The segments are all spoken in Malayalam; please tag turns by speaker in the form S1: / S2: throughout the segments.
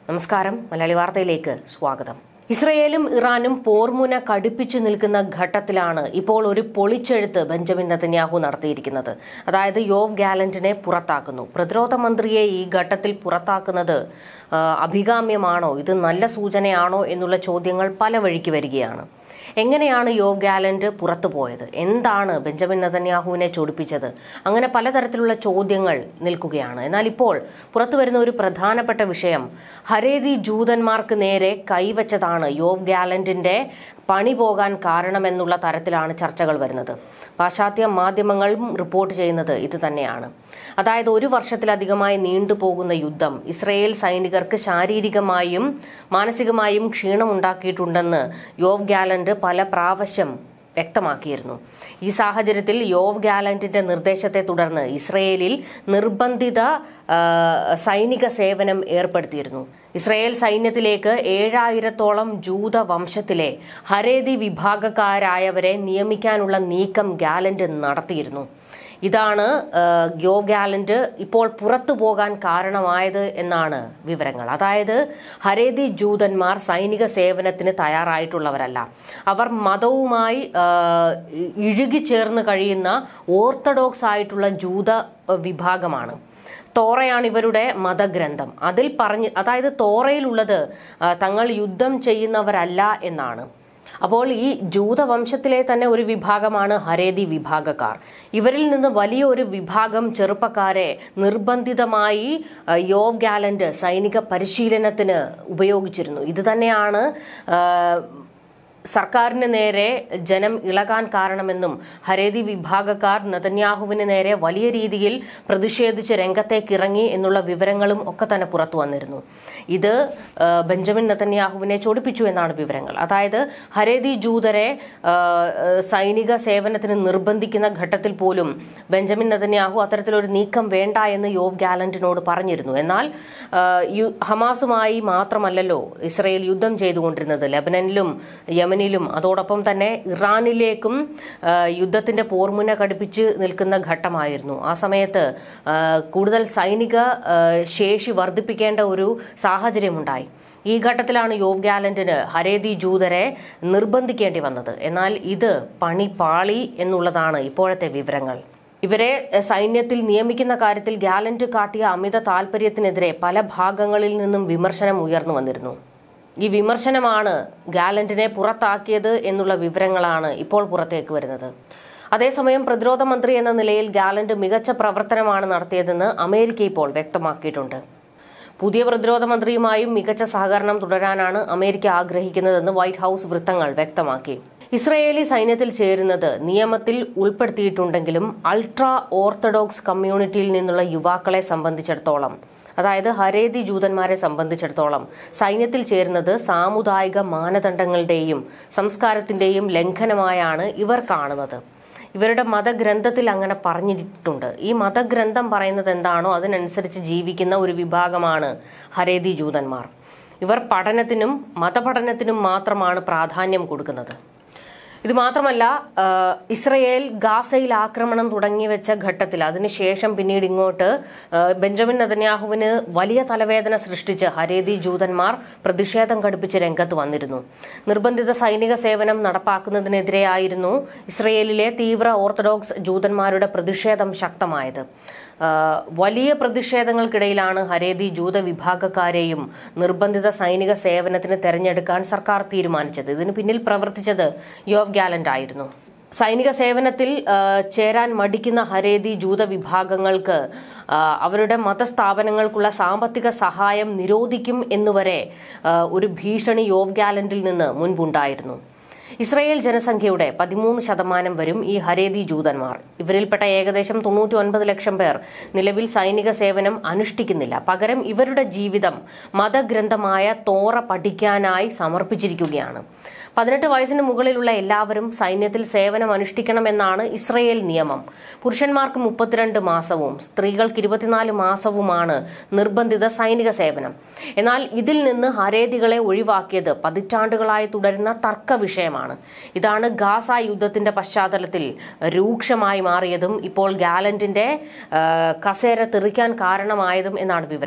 S1: നമസ്കാരം മലയാളി വാർത്തയിലേക്ക് സ്വാഗതം ഇസ്രയേലും ഇറാനും പോർമുന കടുപ്പിച്ചു നിൽക്കുന്ന ഘട്ടത്തിലാണ് ഇപ്പോൾ ഒരു പൊളിച്ചെഴുത്ത് ബെഞ്ചമിൻ നെതന്യാഹു നടത്തിയിരിക്കുന്നത് അതായത് യോവ് ഗാലന്റിനെ പുറത്താക്കുന്നു പ്രതിരോധ മന്ത്രിയെ ഈ ഘട്ടത്തിൽ പുറത്താക്കുന്നത് ആ, അഭികാമ്യമാണോ ഇത് നല്ല സൂചനയാണോ എന്നുള്ള ചോദ്യങ്ങൾ പല വഴിക്ക് വരികയാണ് എങ്ങനെയാണ് യോവ് ഗാലന്റ് പുറത്തു പോയത് എന്താണ് ബെഞ്ചമിൻ നെതന്യാഹുവിനെ ചൊടിപ്പിച്ചത് അങ്ങനെ പലതരത്തിലുള്ള ചോദ്യങ്ങൾ നിൽക്കുകയാണ് എന്നാൽ ഇപ്പോൾ പുറത്തു വരുന്ന ഒരു പ്രധാനപ്പെട്ട വിഷയം ഹരേതി ജൂതന്മാർക്ക് നേരെ കൈവച്ചതാണ് യോവ് ഗാലന്റിന്റെ പണി പോകാൻ കാരണമെന്നുള്ള തരത്തിലാണ് ചർച്ചകൾ വരുന്നത് പാശ്ചാത്യ മാധ്യമങ്ങളും റിപ്പോർട്ട് ചെയ്യുന്നത് ഇത് തന്നെയാണ് അതായത് ഒരു വർഷത്തിലധികമായി നീണ്ടുപോകുന്ന യുദ്ധം ഇസ്രയേൽ സൈനികർക്ക് ശാരീരികമായും മാനസികമായും ക്ഷീണമുണ്ടാക്കിയിട്ടുണ്ടെന്ന് യോവ് ഗാലന്റ് പല പ്രാവശ്യം വ്യക്തമാക്കിയിരുന്നു ഈ സാഹചര്യത്തിൽ യോവ് ഗാലന്റിന്റെ നിർദ്ദേശത്തെ തുടർന്ന് ഇസ്രയേലിൽ നിർബന്ധിത ആ, സൈനിക സേവനം ഏർപ്പെടുത്തിയിരുന്നു ഇസ്രയേൽ സൈന്യത്തിലേക്ക് ഏഴായിരത്തോളം ജൂത വംശത്തിലെ ഹരേതി വിഭാഗക്കാരായവരെ നിയമിക്കാനുള്ള നീക്കം ഗാലന്റ് നടത്തിയിരുന്നു ഇതാണ് ആ, യോവ് ഗാലന്റ് ഇപ്പോൾ പുറത്തു പോകാൻ കാരണമായത് എന്നാണ് വിവരങ്ങൾ അതായത് ഹരേതി ജൂതന്മാർ സൈനിക സേവനത്തിന് തയ്യാറായിട്ടുള്ളവരല്ല അവർ മതവുമായി ആ, ഇഴുകിച്ചേർന്ന് കഴിയുന്ന ഓർത്തഡോക്സ് ആയിട്ടുള്ള ജൂത വിഭാഗമാണ് തോറയാണ് ഇവരുടെ മതഗ്രന്ഥം അതിൽ പറഞ്ഞ് അതായത് തോറയിലുള്ളത് ആ, തങ്ങൾ യുദ്ധം ചെയ്യുന്നവരല്ല എന്നാണ് അപ്പോൾ ഈ ജൂതവംശത്തിലെ തന്നെ ഒരു വിഭാഗമാണ് ഹരേതി വിഭാഗക്കാർ ഇവരിൽ നിന്ന് വലിയ ഒരു വിഭാഗം ചെറുപ്പക്കാരെ നിർബന്ധിതമായി ആ, യോവ് ഗാലന്റ് സൈനിക പരിശീലനത്തിന് ഉപയോഗിച്ചിരുന്നു ഇത് തന്നെയാണ് ആ, സർക്കാരിന് നേരെ ജനം ഇളകാൻ കാരണമെന്നും ഹരേതി വിഭാഗക്കാർ നെതന്യാഹുവിന് നേരെ വലിയ രീതിയിൽ പ്രതിഷേധിച്ച് രംഗത്തേക്ക് ഇറങ്ങി എന്നുള്ള വിവരങ്ങളും ഒക്കെ തന്നെ പുറത്തു വന്നിരുന്നു ഇത് ആ, ബെഞ്ചമിൻ നെതന്യാഹുവിനെ ചൊടിപ്പിച്ചു എന്നാണ് വിവരങ്ങൾ അതായത് ഹരേതി ജൂതരെ ആ, സൈനിക സേവനത്തിന് നിർബന്ധിക്കുന്ന ഘട്ടത്തിൽ പോലും ബെഞ്ചമിൻ നെതന്യാഹു അത്തരത്തിലൊരു നീക്കം വേണ്ട എന്ന് യോവ് ഗാലന്റിനോട് പറഞ്ഞിരുന്നു എന്നാൽ ആ, യു- ഹമാസുമായി മാത്രമല്ലല്ലോ ഇസ്രയേൽ യുദ്ധം ചെയ്തുകൊണ്ടിരുന്നത് ലബനനിലും യമനിലും അതോടൊപ്പം തന്നെ ഇറാനിലേക്കും ആ, യുദ്ധത്തിന്റെ പോർമുന കടുപ്പിച്ച് നിൽക്കുന്ന ഘട്ടമായിരുന്നു ആ സമയത്ത് ആ, കൂടുതൽ സൈനിക ആ, ശേഷി വർദ്ധിപ്പിക്കേണ്ട ഒരു സാഹചര്യമുണ്ടായി ഈ ഘട്ടത്തിലാണ് യോവ് ഗാലന്റിന് ഹരേതി ജൂതരെ നിർബന്ധിക്കേണ്ടി വന്നത് എന്നാൽ ഇത് പണി പാളി എന്നുള്ളതാണ് ഇപ്പോഴത്തെ വിവരങ്ങൾ ഇവരെ എഹ്, സൈന്യത്തിൽ നിയമിക്കുന്ന കാര്യത്തിൽ ഗാലന്റ് കാട്ടിയ അമിത താൽപര്യത്തിനെതിരെ പല ഭാഗങ്ങളിൽ നിന്നും വിമർശനം ഉയർന്നു വന്നിരുന്നു ഈ വിമർശനമാണ് ഗാലന്റിനെ പുറത്താക്കിയത് എന്നുള്ള വിവരങ്ങളാണ് ഇപ്പോൾ പുറത്തേക്ക് വരുന്നത് അതേസമയം പ്രതിരോധ മന്ത്രി എന്ന നിലയിൽ ഗാലന്റ് മികച്ച പ്രവർത്തനമാണ് നടത്തിയതെന്ന് അമേരിക്ക ഇപ്പോൾ വ്യക്തമാക്കിയിട്ടുണ്ട് പുതിയ പ്രതിരോധ മന്ത്രിയുമായും മികച്ച സഹകരണം തുടരാനാണ് അമേരിക്ക ആഗ്രഹിക്കുന്നതെന്ന് വൈറ്റ് ഹൌസ് വൃത്തങ്ങൾ വ്യക്തമാക്കി ഇസ്രയേലി സൈന്യത്തിൽ ചേരുന്നത് നിയമത്തിൽ ഉൾപ്പെടുത്തിയിട്ടുണ്ടെങ്കിലും അൾട്രാ ഓർത്തഡോക്സ് കമ്മ്യൂണിറ്റിയിൽ നിന്നുള്ള യുവാക്കളെ സംബന്ധിച്ചിടത്തോളം അതായത് ഹരേതി ജൂതന്മാരെ സംബന്ധിച്ചിടത്തോളം സൈന്യത്തിൽ ചേരുന്നത് സാമുദായിക മാനദണ്ഡങ്ങളുടെയും സംസ്കാരത്തിന്റെയും ലംഘനമായാണ് ഇവർ കാണുന്നത് ഇവരുടെ മതഗ്രന്ഥത്തിൽ അങ്ങനെ പറഞ്ഞിട്ടുണ്ട് ഈ മതഗ്രന്ഥം പറയുന്നത് എന്താണോ അതിനനുസരിച്ച് ജീവിക്കുന്ന ഒരു വിഭാഗമാണ് ഹരേതി ജൂതന്മാർ ഇവർ പഠനത്തിനും മതപഠനത്തിനും മാത്രമാണ് പ്രാധാന്യം കൊടുക്കുന്നത് ഇത് മാത്രമല്ല ആ, ഇസ്രയേൽ ഗാസയിൽ ആക്രമണം തുടങ്ങി വെച്ച ഘട്ടത്തിൽ അതിനുശേഷം പിന്നീട് ഇങ്ങോട്ട് ആ, ബെഞ്ചമിൻ നെതന്യാഹുവിന് വലിയ തലവേദന സൃഷ്ടിച്ച് ഹരേതി ജൂതന്മാർ പ്രതിഷേധം ഘടിപ്പിച്ച് രംഗത്ത് വന്നിരുന്നു നിർബന്ധിത സൈനിക സേവനം നടപ്പാക്കുന്നതിനെതിരെയായിരുന്നു ഇസ്രയേലിലെ തീവ്ര ഓർത്തഡോക്സ് ജൂതന്മാരുടെ പ്രതിഷേധം ശക്തമായത് ആ, വലിയ പ്രതിഷേധങ്ങൾക്കിടയിലാണ് ഹരേതി ജൂത വിഭാഗക്കാരെയും നിർബന്ധിത സൈനിക സേവനത്തിന് തെരഞ്ഞെടുക്കാൻ സർക്കാർ തീരുമാനിച്ചത് ഇതിന് പിന്നിൽ പ്രവർത്തിച്ചത് യോവ് ഗാലന്റ് ആയിരുന്നു സൈനിക സേവനത്തിൽ ആ, ചേരാൻ മടിക്കുന്ന ഹരേതി ജൂത വിഭാഗങ്ങൾക്ക് ആ, അവരുടെ മതസ്ഥാപനങ്ങൾക്കുള്ള സാമ്പത്തിക സഹായം നിരോധിക്കും എന്നുവരെ ആ, ഒരു ഭീഷണി യോവ് ഗാലന്റിൽ നിന്ന് മുൻപുണ്ടായിരുന്നു ഇസ്രായേൽ ജനസംഖ്യയുടെ പതിമൂന്ന് ശതമാനം വരും ഈ ഹരേതി ജൂതന്മാർ ഇവരിൽപ്പെട്ട ഏകദേശം തൊണ്ണൂറ്റി ഒൻപത് ലക്ഷം പേർ നിലവിൽ സൈനിക സേവനം അനുഷ്ഠിക്കുന്നില്ല പകരം ഇവരുടെ ജീവിതം മതഗ്രന്ഥമായ തോറ പഠിക്കാനായി സമർപ്പിച്ചിരിക്കുകയാണ് പതിനെട്ട് വയസ്സിന് മുകളിലുള്ള എല്ലാവരും സൈന്യത്തിൽ സേവനം അനുഷ്ഠിക്കണമെന്നാണ് ഇസ്രയേൽ നിയമം പുരുഷന്മാർക്ക് മുപ്പത്തിരണ്ട് മാസവും സ്ത്രീകൾക്ക് ഇരുപത്തിനാല് മാസവുമാണ് നിർബന്ധിത സൈനിക സേവനം എന്നാൽ ഇതിൽ നിന്ന് ഹരേതികളെ ഒഴിവാക്കിയത് പതിറ്റാണ്ടുകളായി തുടരുന്ന തർക്ക വിഷയമാണ് ഇതാണ് ഗാസ യുദ്ധത്തിന്റെ പശ്ചാത്തലത്തിൽ രൂക്ഷമായി മാറിയതും ഇപ്പോൾ ഗാലന്റിന്റെ ആ, കസേര തെറിക്കാൻ കാരണമായതും എന്നാണ് വിവരങ്ങൾ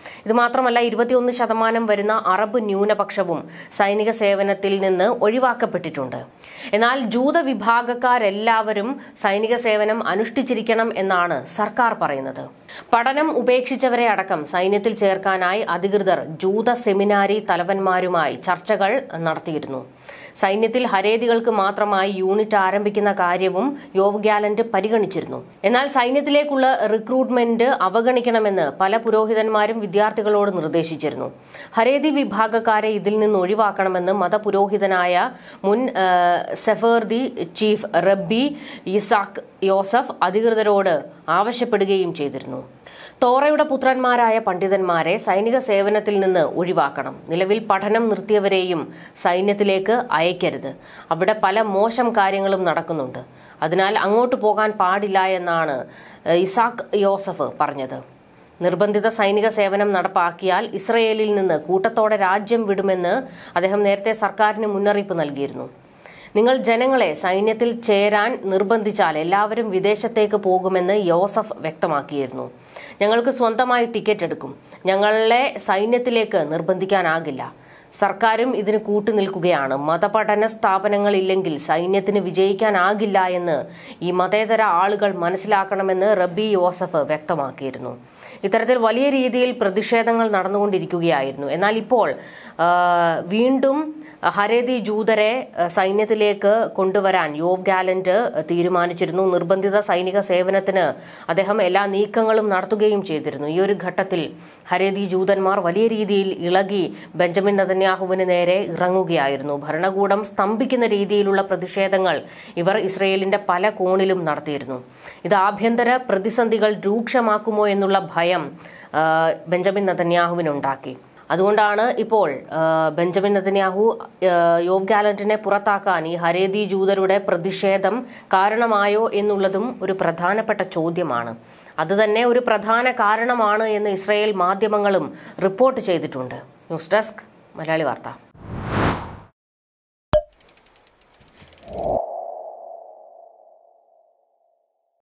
S1: ഇത് മാത്രമല്ല ഇരുപത്തിയൊന്ന് ശതമാനം വരുന്ന അറബ് ന്യൂനപക്ഷവും സൈനിക സേവനത്തിൽ നിന്ന് ഒഴിവാക്കപ്പെട്ടിട്ടുണ്ട് എന്നാൽ ജൂത വിഭാഗക്കാരെല്ലാവരും സൈനിക സേവനം അനുഷ്ഠിച്ചിരിക്കണം എന്നാണ് സർക്കാർ പറയുന്നത് പഠനം ഉപേക്ഷിച്ചവരെ അടക്കം സൈന്യത്തിൽ ചേർക്കാനായി അധികൃതർ ജൂത സെമിനാരി തലവന്മാരുമായി ചർച്ചകൾ നടത്തിയിരുന്നു സൈന്യത്തിൽ ഹരേതികൾക്ക് മാത്രമായി യൂണിറ്റ് ആരംഭിക്കുന്ന കാര്യവും യോവ് ഗാലന്റ് പരിഗണിച്ചിരുന്നു എന്നാൽ സൈന്യത്തിലേക്കുള്ള റിക്രൂട്ട്മെന്റ് അവഗണിക്കണമെന്ന് പല പുരോഹിതന്മാരും വിദ്യാർത്ഥികളോട് നിർദ്ദേശിച്ചിരുന്നു ഹരേതി വിഭാഗക്കാരെ ഇതിൽ നിന്ന് ഒഴിവാക്കണമെന്ന് മതപുരോഹിതനായ മുൻ ആ, സെഫേർദി ചീഫ് റബ്ബി ഇസാഖ് യോസഫ് അധികൃതരോട് ആവശ്യപ്പെടുകയും ചെയ്തിരുന്നു തോറയുടെ പുത്രന്മാരായ പണ്ഡിതന്മാരെ സൈനിക സേവനത്തിൽ നിന്ന് ഒഴിവാക്കണം നിലവിൽ പഠനം നിർത്തിയവരെയും സൈന്യത്തിലേക്ക് അയക്കരുത് അവിടെ പല മോശം കാര്യങ്ങളും നടക്കുന്നുണ്ട് അതിനാൽ അങ്ങോട്ട് പോകാൻ പാടില്ല എന്നാണ് ഏഹ്, ഇസാഖ് യോസഫ് പറഞ്ഞത് നിർബന്ധിത സൈനിക സേവനം നടപ്പാക്കിയാൽ ഇസ്രയേലിൽ നിന്ന് കൂട്ടത്തോടെ രാജ്യം വിടുമെന്ന് അദ്ദേഹം നേരത്തെ സർക്കാരിന് മുന്നറിയിപ്പ് നൽകിയിരുന്നു നിങ്ങൾ ജനങ്ങളെ സൈന്യത്തിൽ ചേരാൻ നിർബന്ധിച്ചാൽ എല്ലാവരും വിദേശത്തേക്ക് പോകുമെന്ന് യോസഫ് വ്യക്തമാക്കിയിരുന്നു ഞങ്ങൾക്ക് സ്വന്തമായി ടിക്കറ്റ് എടുക്കും ഞങ്ങളെ സൈന്യത്തിലേക്ക് നിർബന്ധിക്കാനാകില്ല സർക്കാരും ഇതിന് കൂട്ടുനിൽക്കുകയാണ് മതപഠന സ്ഥാപനങ്ങളില്ലെങ്കിൽ സൈന്യത്തിന് വിജയിക്കാനാകില്ല എന്ന് ഈ മതേതര ആളുകൾ മനസ്സിലാക്കണമെന്ന് റബ്ബി യോസഫ് വ്യക്തമാക്കിയിരുന്നു ഇത്തരത്തിൽ വലിയ രീതിയിൽ പ്രതിഷേധങ്ങൾ നടന്നുകൊണ്ടിരിക്കുകയായിരുന്നു എന്നാൽ ഇപ്പോൾ ആ, വീണ്ടും ഹരേതി ജൂതരെ ആ, സൈന്യത്തിലേക്ക് കൊണ്ടുവരാൻ യോവ് ഗാലന്റ് തീരുമാനിച്ചിരുന്നു നിർബന്ധിത സൈനിക സേവനത്തിന് അദ്ദേഹം എല്ലാ നീക്കങ്ങളും നടത്തുകയും ചെയ്തിരുന്നു ഈ ഒരു ഘട്ടത്തിൽ ഹരേതി ജൂതന്മാർ വലിയ രീതിയിൽ ഇളകി ബെഞ്ചമിൻ നതന്യാഹുവിന് നേരെ ഇറങ്ങുകയായിരുന്നു ഭരണകൂടം സ്തംഭിക്കുന്ന രീതിയിലുള്ള പ്രതിഷേധങ്ങൾ ഇവർ ഇസ്രയേലിന്റെ പല കോണിലും നടത്തിയിരുന്നു ഇത് ആഭ്യന്തര പ്രതിസന്ധികൾ രൂക്ഷമാക്കുമോ എന്നുള്ള ഭയം ആ, ബെഞ്ചമിൻ നതന്യാഹുവിനുണ്ടാക്കി അതുകൊണ്ടാണ് ഇപ്പോൾ ആ, ബെഞ്ചമിൻ നെതന്യാഹു ആ, യോവ് ഗാലന്റിനെ പുറത്താക്കാൻ ഈ ഹരേതി ജൂതരുടെ പ്രതിഷേധം കാരണമായോ എന്നുള്ളതും ഒരു പ്രധാനപ്പെട്ട ചോദ്യമാണ് അത് തന്നെ ഒരു പ്രധാന കാരണമാണ് എന്ന് ഇസ്രായേൽ മാധ്യമങ്ങളും റിപ്പോർട്ട് ചെയ്തിട്ടുണ്ട് ന്യൂസ് ഡെസ്ക് മലയാളി വാർത്ത